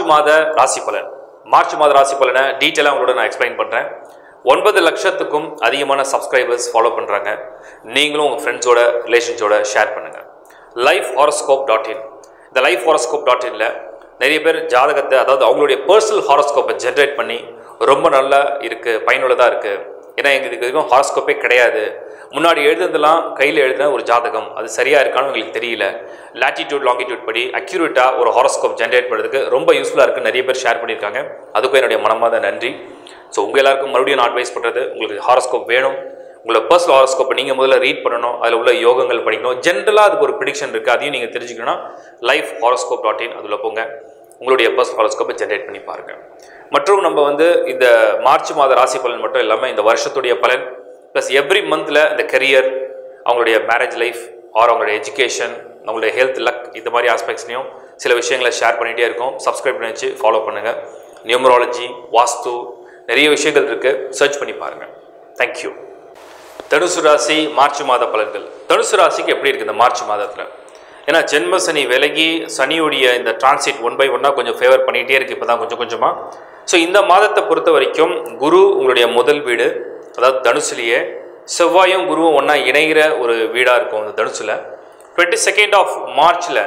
மாத ராசி பலன் மார்ச் மாத ராசி பலனை டீட்டெயிலாக உங்களோட நான் எக்ஸ்பிளைன் பண்ணுறேன் ஒன்பது லட்சத்துக்கும் அதிகமான சப்ஸ்கிரைபர்ஸ் ஃபாலோ பண்ணுறாங்க நீங்களும் உங்கள் ஃப்ரெண்ட்ஸோட ரிலேஷன்ஸோட ஷேர் பண்ணுங்கள் லைஃப் ஹாரோஸ்கோப் டாட் இன் இந்த லைஃப் ஹாரோஸ்கோப் டாட் இனில் நிறைய பேர் ஜாதகத்தை அதாவது அவங்களுடைய பர்சனல் ஹாரோஸ்கோப்பை ஜென்ரேட் பண்ணி ரொம்ப நல்லா இருக்குது பயனுள்ளதாக இருக்குது ஏன்னா எங்களுக்கு இது வரைக்கும் ஹாரோஸ்கோப்பே கிடையாது முன்னாடி எழுதுனதெல்லாம் கையில் எழுதின ஒரு ஜாதகம் அது சரியாக இருக்கான்னு எங்களுக்கு தெரியல லாட்டிடியூட் லாங்கிடியூட் படி அக்யூரேட்டாக ஒரு ஹாரோஸ்கோப் ஜென்ரேட் பண்ணுறதுக்கு ரொம்ப யூஸ்ஃபுல்லாக இருக்குன்னு நிறைய பேர் ஷேர் பண்ணியிருக்காங்க அதுக்கும் என்னுடைய மனமாத நன்றி ஸோ உங்கள் எல்லாருக்கும் மறுபடியும் நான் அட்வைஸ் பண்ணுறது உங்களுக்கு ஹாரோஸ்கோப் வேணும் உங்களோட பர்சனல் ஹாரோஸ்கோப்பை நீங்கள் முதல்ல ரீட் பண்ணணும் அதில் உள்ள யோகங்கள் படிக்கணும் ஜென்ரலாக அதுக்கு ஒரு ப்ரிடிக்ஷன் இருக்குது அதையும் நீங்கள் தெரிஞ்சுக்கணும்னா லைஃப் ஹாரோஸ்கோப் டாட் இன் அதில் போங்க உங்களுடைய பர்சனல் ஹாரோஸ்கோப்பை ஜென்ரேட் பண்ணி பாருங்கள் மற்றும் நம்ம வந்து இந்த மார்ச் மாத ராசி பலன் மட்டும் இல்லாமல் இந்த வருஷத்துடைய பலன் ப்ளஸ் எவ்ரி மந்தில் இந்த கெரியர் அவங்களுடைய மேரேஜ் லைஃப் ஆர் அவங்களுடைய எஜுகேஷன் அவங்களுடைய ஹெல்த் லக் இந்த மாதிரி ஆஸ்பெக்ட்ஸ்லையும் சில விஷயங்களை ஷேர் பண்ணிகிட்டே இருக்கோம் சப்ஸ்கிரைப் பண்ணி வச்சு ஃபாலோ பண்ணுங்கள் நியூமராலஜி வாஸ்து நிறைய விஷயங்கள் இருக்குது சர்ச் பண்ணி பாருங்கள் தேங்க்யூ தனுசு ராசி மார்ச் மாத பலன்கள் தனுசு ராசிக்கு எப்படி இருக்குது இந்த மார்ச் மாதத்தில் ஏன்னா ஜென்ம சனி விலகி சனியுடைய இந்த டிரான்சிட் ஒன் பை ஒன்னாக கொஞ்சம் ஃபேவர் பண்ணிகிட்டே இருக்குது இப்போ தான் கொஞ்சம் கொஞ்சமாக ஸோ இந்த மாதத்தை பொறுத்த வரைக்கும் குரு உங்களுடைய முதல் வீடு அதாவது தனுசுலேயே செவ்வாயும் குருவும் ஒன்றா இணைகிற ஒரு வீடாக இருக்கும் இந்த தனுசில் டுவெண்ட்டி செகண்ட் ஆஃப் மார்ச்சில்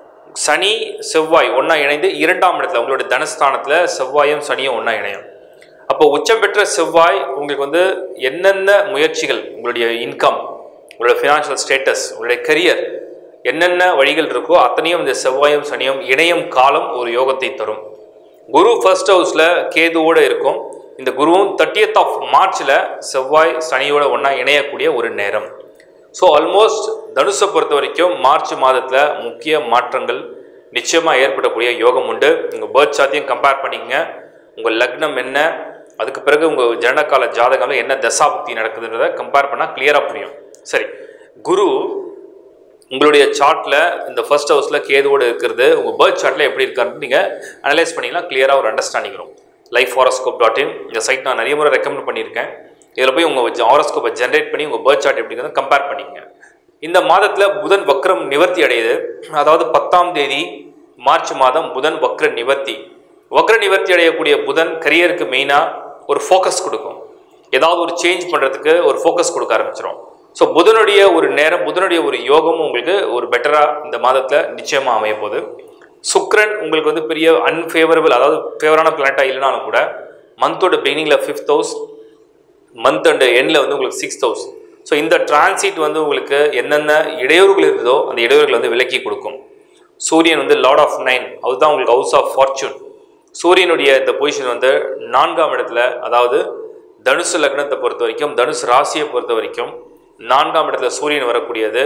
சனி செவ்வாய் ஒன்றா இணைந்து இரண்டாம் இடத்துல உங்களுடைய தனஸ்தானத்தில் செவ்வாயும் சனியும் ஒன்றா இணையும் அப்போ உச்சம் பெற்ற செவ்வாய் உங்களுக்கு வந்து என்னென்ன முயற்சிகள் உங்களுடைய இன்கம் உங்களுடைய ஃபினான்ஷியல் ஸ்டேட்டஸ் உங்களுடைய கரியர் என்னென்ன வழிகள் இருக்கோ அத்தனையும் இந்த செவ்வாயும் சனியும் இணையும் காலம் ஒரு யோகத்தை தரும் குரு ஃபர்ஸ்ட் ஹவுஸில் கேதுவோடு இருக்கும் இந்த குருவும் தேர்ட்டியத் ஆஃப் மார்ச்சில் செவ்வாய் சனியோட ஒன்றா இணையக்கூடிய ஒரு நேரம் ஸோ ஆல்மோஸ்ட் தனுஷை பொறுத்த வரைக்கும் மார்ச் மாதத்தில் முக்கிய மாற்றங்கள் நிச்சயமாக ஏற்படக்கூடிய யோகம் உண்டு உங்கள் பேர்த் சார்த்தையும் கம்பேர் பண்ணிக்கங்க உங்கள் லக்னம் என்ன அதுக்கு பிறகு உங்கள் ஜனனகால ஜாதகம்ல என்ன தசாபுக்தி நடக்குதுன்றதை கம்பேர் பண்ணால் கிளியராக புரியும் சரி குரு உங்களுடைய சார்ட்டில் இந்த ஃபர்ஸ்ட் ஹவுஸில் கேதுவோடு இருக்கிறது உங்கள் பேர்த் சார்ட்டில் எப்படி இருக்காருன்னு நீங்கள் அனலைஸ் பண்ணிங்கன்னா கிளியராக ஒரு அண்டர்ஸ்டாண்டிங் வரும் லைஃப் ஹாரோஸ்கோப் டாட் இன் இந்த சைட் நான் நிறைய முறை ரெக்கமெண்ட் பண்ணியிருக்கேன் இதில் போய் உங்கள் ஹாரோஸ்கோப்பை ஜென்ரேட் பண்ணி உங்கள் பேர்த் சார்ட் எப்படிங்கிறத கம்பேர் பண்ணிக்கங்க இந்த மாதத்தில் புதன் வக்ரம் நிவர்த்தி அடையுது அதாவது பத்தாம் தேதி மார்ச் மாதம் புதன் வக்ர நிவர்த்தி வக்ர நிவர்த்தி அடையக்கூடிய புதன் கரியருக்கு மெயினாக ஒரு ஃபோக்கஸ் கொடுக்கும் ஏதாவது ஒரு சேஞ்ச் பண்ணுறதுக்கு ஒரு ஃபோக்கஸ் கொடுக்க ஆரம்பிச்சிடும் ஸோ புதனுடைய ஒரு நேரம் புதனுடைய ஒரு யோகமும் உங்களுக்கு ஒரு பெட்டராக இந்த மாதத்தில் நிச்சயமாக அமைய போகுது சுக்ரன் உங்களுக்கு வந்து பெரிய அன்ஃபேவரபிள் அதாவது ஃபேவரான பிளானட்டாக இல்லைனாலும் கூட மந்தோட பிகினிங்கில் ஃபிஃப்த் ஹவுஸ் மந்த் அண்ட் எண்டில் வந்து உங்களுக்கு சிக்ஸ்த் ஹவுஸ் ஸோ இந்த டிரான்சிட் வந்து உங்களுக்கு என்னென்ன இடையூறுகள் இருந்ததோ அந்த இடையூறுகள் வந்து விலக்கி கொடுக்கும் சூரியன் வந்து லார்ட் ஆஃப் நைன் அதுதான் உங்களுக்கு ஹவுஸ் ஆஃப் ஃபார்ச்சூன் சூரியனுடைய இந்த பொசிஷன் வந்து நான்காம் இடத்துல அதாவது தனுசு லக்னத்தை பொறுத்த வரைக்கும் தனுசு ராசியை பொறுத்த வரைக்கும் நான்காம் இடத்துல சூரியன் வரக்கூடியது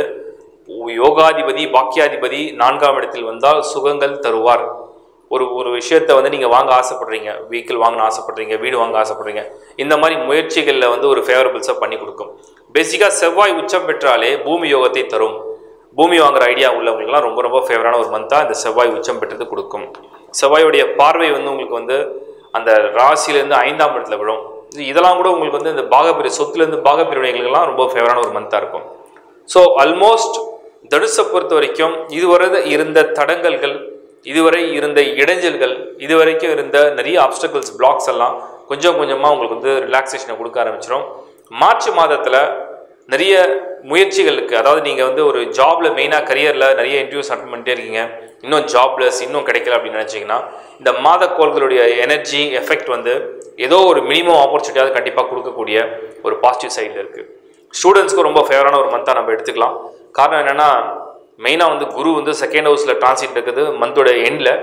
யோகாதிபதி பாக்கியாதிபதி நான்காம் இடத்தில் வந்தால் சுகங்கள் தருவார் ஒரு ஒரு விஷயத்தை வந்து நீங்கள் வாங்க ஆசைப்படுறீங்க வெஹிக்கிள் வாங்கணும் ஆசைப்படுறீங்க வீடு வாங்க ஆசைப்படுறீங்க இந்த மாதிரி முயற்சிகளில் வந்து ஒரு ஃபேவரபிள்ஸை பண்ணி கொடுக்கும் பேசிக்காக செவ்வாய் உச்சம் பெற்றாலே பூமி யோகத்தை தரும் பூமி வாங்குற ஐடியா உள்ளவங்களுக்குலாம் ரொம்ப ரொம்ப ஃபேவரான ஒரு மந்தாக இந்த செவ்வாய் உச்சம் பெற்றது கொடுக்கும் செவ்வாயுடைய பார்வை வந்து உங்களுக்கு வந்து அந்த ராசியிலேருந்து ஐந்தாம் இடத்துல விழும் இது இதெல்லாம் கூட உங்களுக்கு வந்து இந்த பாகப்பிரி சொத்துலேருந்து பாகப்பிரிவினைகளுக்கெல்லாம் ரொம்ப ஃபேவரான ஒரு மந்தாக இருக்கும் ஸோ ஆல்மோஸ்ட் தனுசை பொறுத்த வரைக்கும் இதுவரை இருந்த தடங்கல்கள் இதுவரை இருந்த இடைஞ்சல்கள் இதுவரைக்கும் இருந்த நிறைய ஆப்ஸ்டக்கிள்ஸ் பிளாக்ஸ் எல்லாம் கொஞ்சம் கொஞ்சமாக உங்களுக்கு வந்து ரிலாக்ஸேஷனை கொடுக்க ஆரம்பிச்சிடும் மார்ச் மாதத்தில் நிறைய முயற்சிகளுக்கு அதாவது நீங்கள் வந்து ஒரு ஜாபில் மெயினாக கரியரில் நிறைய இன்டர்வியூஸ் அட்டன் பண்ணிட்டே இருக்கீங்க இன்னும் ஜாப்லெஸ் இன்னும் கிடைக்கல அப்படின்னு நினச்சிங்கன்னா இந்த மாத கோள்களுடைய எனர்ஜி எஃபெக்ட் வந்து ஏதோ ஒரு மினிமம் ஆப்பர்ச்சுனிட்டியாவது கண்டிப்பாக கொடுக்கக்கூடிய ஒரு பாசிட்டிவ் சைடில் இருக்குது ஸ்டூடெண்ட்ஸ்க்கு ரொம்ப ஃபேவரான ஒரு மந்தாக நம்ம எடுத்துக்கலாம் காரணம் என்னென்னா மெயினாக வந்து குரு வந்து செகண்ட் ஹவுஸில் டிரான்சிட் இருக்குது மந்தோட எண்டில்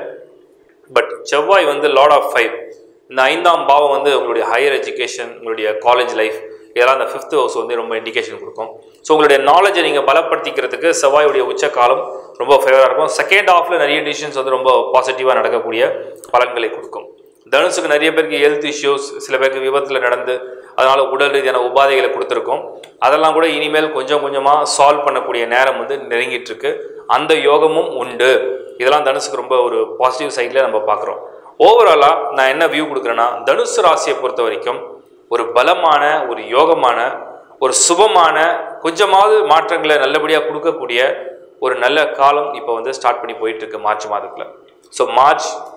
பட் செவ்வாய் வந்து லார்ட் ஆஃப் ஃபைவ் இந்த ஐந்தாம் பாவம் வந்து உங்களுடைய ஹையர் எஜுகேஷன் உங்களுடைய காலேஜ் லைஃப் இதெல்லாம் அந்த ஃபிஃப்த் ஹவுஸ் வந்து ரொம்ப இண்டிகேஷன் கொடுக்கும் ஸோ உங்களுடைய நாலேஜை நீங்கள் பலப்படுத்திக்கிறதுக்கு செவ்வாயுடைய உச்ச காலம் ரொம்ப ஃபேவராக இருக்கும் செகண்ட் ஹாஃபில் நிறைய டிசிஷன்ஸ் வந்து ரொம்ப பாசிட்டிவாக நடக்கக்கூடிய பலன்களை கொடுக்கும் தனுஷுக்கு நிறைய பேருக்கு ஹெல்த் இஷ்யூஸ் சில பேருக்கு விபத்தில் நடந்து அதனால் உடல் ரீதியான உபாதைகளை கொடுத்துருக்கோம் அதெல்லாம் கூட இனிமேல் கொஞ்சம் கொஞ்சமாக சால்வ் பண்ணக்கூடிய நேரம் வந்து நெருங்கிட்டு இருக்கு அந்த யோகமும் உண்டு இதெல்லாம் தனுஷுக்கு ரொம்ப ஒரு பாசிட்டிவ் சைடில் நம்ம பார்க்குறோம் ஓவராலாக நான் என்ன வியூ கொடுக்குறேன்னா தனுசு ராசியை பொறுத்த வரைக்கும் ஒரு பலமான ஒரு யோகமான ஒரு சுபமான கொஞ்சமாவது மாற்றங்களை நல்லபடியாக கொடுக்கக்கூடிய ஒரு நல்ல காலம் இப்போ வந்து ஸ்டார்ட் பண்ணி போயிட்டு இருக்கு மார்ச் மாதத்தில் ஸோ மார்ச்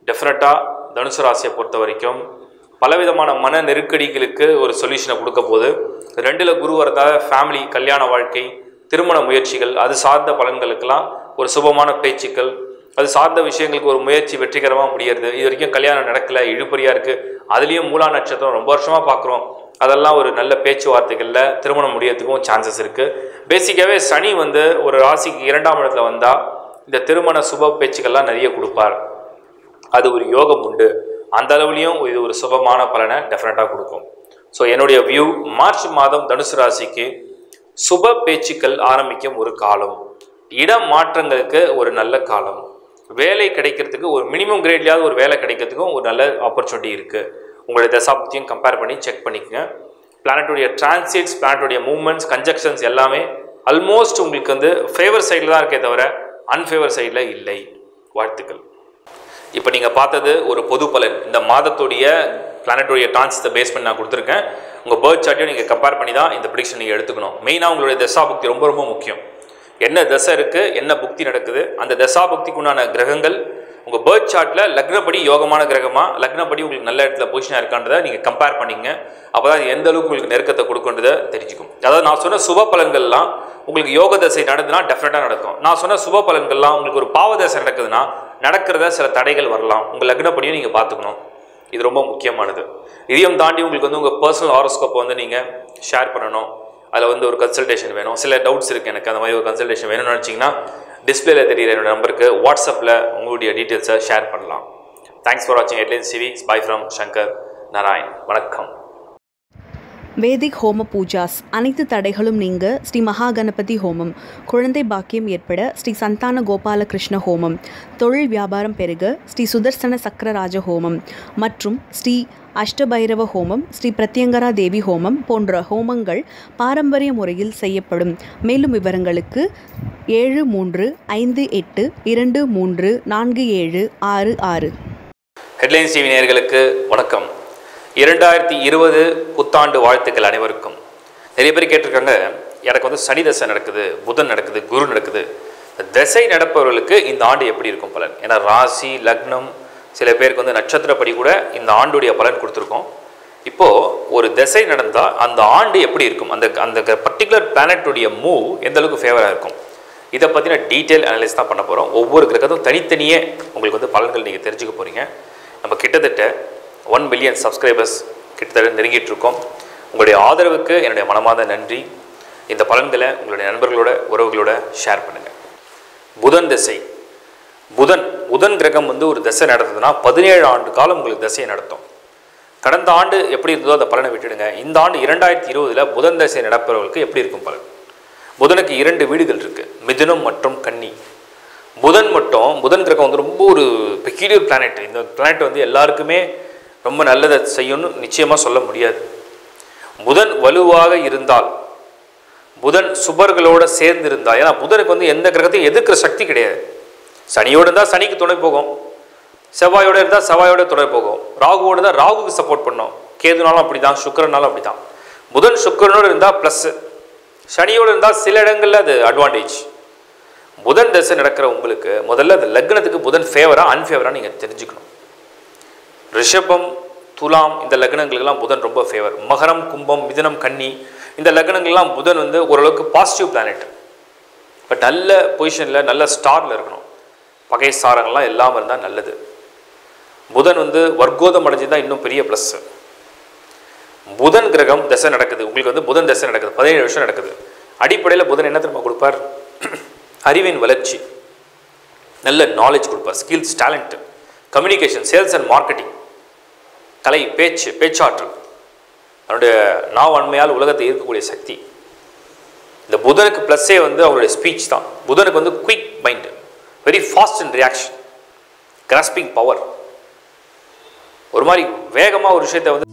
டெஃபினட்டாக தனுசு ராசியை பொறுத்த வரைக்கும் பலவிதமான மன நெருக்கடிகளுக்கு ஒரு சொல்யூஷனை கொடுக்க போது ரெண்டில் குரு வரதால ஃபேமிலி கல்யாண வாழ்க்கை திருமண முயற்சிகள் அது சார்ந்த பலன்களுக்கெல்லாம் ஒரு சுபமான பேச்சுக்கள் அது சார்ந்த விஷயங்களுக்கு ஒரு முயற்சி வெற்றிகரமாக முடியறது இது வரைக்கும் கல்யாணம் நடக்கல இழுபறியாக இருக்குது அதுலேயும் மூலா நட்சத்திரம் ரொம்ப வருஷமாக பார்க்குறோம் அதெல்லாம் ஒரு நல்ல பேச்சுவார்த்தைகளில் திருமணம் முடியறதுக்கும் சான்சஸ் இருக்குது பேசிக்காகவே சனி வந்து ஒரு ராசிக்கு இரண்டாம் இடத்துல வந்தால் இந்த திருமண சுப பேச்சுக்கள்லாம் நிறைய கொடுப்பார் அது ஒரு யோகம் உண்டு அந்த அளவுலையும் இது ஒரு சுபமான பலனை டெஃபினட்டாக கொடுக்கும் ஸோ என்னுடைய வியூ மார்ச் மாதம் தனுசு ராசிக்கு சுப பேச்சுக்கள் ஆரம்பிக்கும் ஒரு காலம் இடம் மாற்றங்களுக்கு ஒரு நல்ல காலம் வேலை கிடைக்கிறதுக்கு ஒரு மினிமம் கிரேட்லையாவது ஒரு வேலை கிடைக்கிறதுக்கும் ஒரு நல்ல ஆப்பர்ச்சுனிட்டி இருக்குது உங்களுடைய தசாப்தியும் கம்பேர் பண்ணி செக் பண்ணிக்கங்க பிளானட்டுடைய டிரான்சிட்ஸ் பிளானட்டுடைய மூவ்மெண்ட்ஸ் கன்ஜெக்ஷன்ஸ் எல்லாமே ஆல்மோஸ்ட் உங்களுக்கு வந்து ஃபேவர் சைடில் தான் இருக்கே தவிர அன்ஃபேவர் சைடில் இல்லை வாழ்த்துக்கள் இப்போ நீங்கள் பார்த்தது ஒரு பொது பலன் இந்த மாதத்துடைய பிளானட்டுடைய டான்ஸை பேஸ் பண்ணி நான் கொடுத்துருக்கேன் உங்கள் பேர்த் சார்ட்டையும் நீங்கள் கம்பேர் பண்ணி தான் இந்த ப்ரிடிக்ஷன் நீங்கள் எடுத்துக்கணும் மெயினாக உங்களுடைய தசா புக்தி ரொம்ப ரொம்ப முக்கியம் என்ன தசை இருக்குது என்ன புக்தி நடக்குது அந்த தசா புக்திக்கு உண்டான கிரகங்கள் உங்கள் பேர்த் சார்ட்டில் லக்னப்படி யோகமான கிரகமா லக்னப்படி உங்களுக்கு நல்ல இடத்துல பொசிஷனாக இருக்கான்றதை நீங்கள் கம்பேர் பண்ணிங்க அப்போ தான் எந்த அளவுக்கு உங்களுக்கு நெருக்கத்தை கொடுக்குன்றதை தெரிஞ்சுக்கும் அதாவது நான் சொன்ன சுப பலன்கள்லாம் உங்களுக்கு யோக தசை நடந்துன்னா டெஃபினட்டாக நடக்கும் நான் சொன்ன சுப பலன்கள்லாம் உங்களுக்கு ஒரு பாவ தசை நடக்குதுன்னா நடக்கிறத சில தடைகள் வரலாம் உங்கள் லக்னப்படியும் நீங்கள் பார்த்துக்கணும் இது ரொம்ப முக்கியமானது இதையும் தாண்டி உங்களுக்கு வந்து உங்கள் பர்சனல் ஹாரோஸ்கோப்பை வந்து நீங்கள் ஷேர் பண்ணணும் அதில் வந்து ஒரு கன்சல்டேஷன் வேணும் சில டவுட்ஸ் இருக்குது எனக்கு அந்த மாதிரி ஒரு கன்சல்டேஷன் வேணும்னு நினச்சிங்கன்னா டிஸ்பிளேல தெரியிற என்னோட நம்பருக்கு வாட்ஸ்அப்பில் உங்களுடைய டீட்டெயில்ஸை ஷேர் பண்ணலாம் தேங்க்ஸ் ஃபார் வாட்சிங் headlines TV bye from Shankar Narayan வணக்கம் வேதிக் ஹோம பூஜாஸ் அனைத்து தடைகளும் நீங்க ஸ்ரீ மகா கணபதி ஹோமம் குழந்தை பாக்கியம் ஏற்பட ஸ்ரீ சந்தான கோபால கிருஷ்ண ஹோமம் தொழில் வியாபாரம் பெருக ஸ்ரீ சுதர்சன சக்கரராஜ ஹோமம் மற்றும் ஸ்ரீ அஷ்டபைரவ ஹோமம் ஸ்ரீ பிரத்யங்கரா தேவி ஹோமம் போன்ற ஹோமங்கள் பாரம்பரிய முறையில் செய்யப்படும் மேலும் விவரங்களுக்கு ஏழு மூன்று ஐந்து எட்டு இரண்டு மூன்று நான்கு ஏழு ஆறு ஆறு ஹெட்லைன்ஸ் டிவி நேயர்களுக்கு வணக்கம் இரண்டாயிரத்தி இருபது புத்தாண்டு வாழ்த்துக்கள் அனைவருக்கும் நிறைய பேர் கேட்டிருக்காங்க எனக்கு வந்து சனி தசை நடக்குது புதன் நடக்குது குரு நடக்குது தசை நடப்பவர்களுக்கு இந்த ஆண்டு எப்படி இருக்கும் பலன் ஏன்னா ராசி லக்னம் சில பேருக்கு வந்து நட்சத்திரப்படி கூட இந்த ஆண்டுடைய பலன் கொடுத்துருக்கோம் இப்போது ஒரு திசை நடந்தால் அந்த ஆண்டு எப்படி இருக்கும் அந்த அந்த பர்டிகுலர் பிளானட்டுடைய மூவ் எந்த அளவுக்கு ஃபேவராக இருக்கும் இதை பற்றின டீட்டெயில் அனலைஸ் தான் பண்ண போகிறோம் ஒவ்வொரு கிரகத்தும் தனித்தனியே உங்களுக்கு வந்து பலன்கள் நீங்கள் தெரிஞ்சுக்க போகிறீங்க நம்ம கிட்டத்தட்ட ஒன் பில்லியன் சப்ஸ்கிரைபர்ஸ் கிட்டத்தட்ட நெருங்கிட்டு இருக்கோம் உங்களுடைய ஆதரவுக்கு என்னுடைய மனமார்ந்த நன்றி இந்த பலன்களை உங்களுடைய நண்பர்களோட உறவுகளோட ஷேர் பண்ணுங்கள் புதன் திசை புதன் புதன் கிரகம் வந்து ஒரு திசை நடத்துதுன்னா பதினேழு ஆண்டு காலம் உங்களுக்கு திசையை நடத்தும் கடந்த ஆண்டு எப்படி இருந்ததோ அந்த பலனை விட்டுடுங்க இந்த ஆண்டு இரண்டாயிரத்தி இருபதில் புதன் திசை நடப்பவர்களுக்கு எப்படி இருக்கும் பலன் புதனுக்கு இரண்டு வீடுகள் இருக்குது மிதுனம் மற்றும் கன்னி புதன் மட்டும் புதன் கிரகம் வந்து ரொம்ப ஒரு பெக்யூலியர் பிளானட் இந்த பிளானட் வந்து எல்லாருக்குமே ரொம்ப நல்லதை செய்யும்னு நிச்சயமாக சொல்ல முடியாது புதன் வலுவாக இருந்தால் புதன் சுபர்களோட சேர்ந்து இருந்தால் ஏன்னா புதனுக்கு வந்து எந்த கிரகத்தையும் எதிர்க்கிற சக்தி கிடையாது சனியோடு இருந்தால் சனிக்கு துணை போகும் செவ்வாயோட இருந்தால் செவ்வாயோட துணை போகும் ராகுவோடு இருந்தால் ராகுக்கு சப்போர்ட் பண்ணும் கேதுனாலும் அப்படி தான் சுக்கரனாலும் அப்படி தான் புதன் சுக்கரனோடு இருந்தால் ப்ளஸ்ஸு சனியோடு இருந்தால் சில இடங்களில் அது அட்வான்டேஜ் புதன் தசை நடக்கிற உங்களுக்கு முதல்ல அது லக்னத்துக்கு புதன் ஃபேவராக அன்ஃபேவராக நீங்கள் தெரிஞ்சுக்கணும் ரிஷபம் துலாம் இந்த லக்னங்களுக்கெல்லாம் புதன் ரொம்ப ஃபேவர் மகரம் கும்பம் மிதனம் கன்னி இந்த லக்னங்கள்லாம் புதன் வந்து ஓரளவுக்கு பாசிட்டிவ் பிளானட் பட் நல்ல பொசிஷனில் நல்ல ஸ்டாரில் இருக்கணும் பகை சாரங்கள்லாம் இல்லாமல் இருந்தால் நல்லது புதன் வந்து வர்க்கோதம் அடைஞ்சுதான் இன்னும் பெரிய ப்ளஸ்ஸு புதன் கிரகம் தசை நடக்குது உங்களுக்கு வந்து புதன் தசை நடக்குது பதினேழு வருஷம் நடக்குது அடிப்படையில் புதன் என்ன திரும்ப கொடுப்பார் அறிவின் வளர்ச்சி நல்ல நாலேஜ் கொடுப்பார் skills talent communication sales and marketing கலை பேச்சு பேச்சாற்றல் அவருடைய நாவன்மையால் உலகத்தை ஈர்க்கக்கூடிய சக்தி இந்த புதனுக்கு ப்ளஸ்ஸே வந்து அவருடைய ஸ்பீச் தான் புதனுக்கு வந்து quick mind very fast and reaction grasping power ஒரு மாதிரி வேகமாக ஒரு விஷயத்தை வந்து